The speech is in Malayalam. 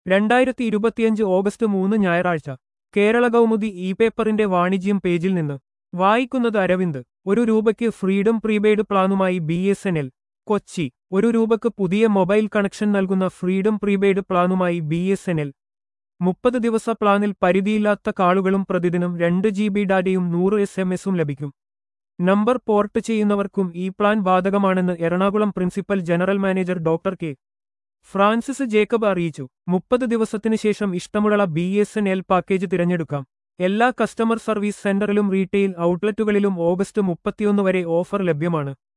രണ്ടായിരത്തി ഇരുപത്തിയഞ്ച് ഓഗസ്റ്റ് മൂന്ന് ഞായറാഴ്ച കേരള കൗമുദി ഇ പേപ്പറിന്റെ വാണിജ്യം പേജിൽ നിന്ന് വായിക്കുന്നത് അരവിന്ദ് ഒരു രൂപയ്ക്ക് ഫ്രീഡം പ്രീപെയ്ഡ് പ്ലാനുമായി B S N L Kochi ഒരു രൂപയ്ക്ക് പുതിയ മൊബൈൽ കണക്ഷൻ നൽകുന്ന ഫ്രീഡം പ്രീപെയ്ഡ് പ്ലാനുമായി ബി എസ് എൻ എൽ മുപ്പത് ദിവസ പ്ലാനിൽ പരിധിയില്ലാത്ത കാളുകളും പ്രതിദിനം രണ്ട് ജി ബി ഡാറ്റയും നൂറ് എസ് എം എസും ലഭിക്കും നമ്പർ പോർട്ട് ചെയ്യുന്നവർക്കും ഈ പ്ലാൻ ബാധകമാണെന്ന് Ernakulam principal general manager doctor K Francis Jacob അറിയിച്ചു മുപ്പത് ദിവസത്തിനു ശേഷം ഇഷ്ടമുള്ള B S N L package തിരഞ്ഞെടുക്കാം എല്ലാ കസ്റ്റമർ സർവീസ് സെന്ററിലും റീറ്റെയിൽ ഔട്ട്ലെറ്റുകളിലും ഓഗസ്റ്റ് മുപ്പത്തിയൊന്ന് വരെ ഓഫർ ലഭ്യമാണ്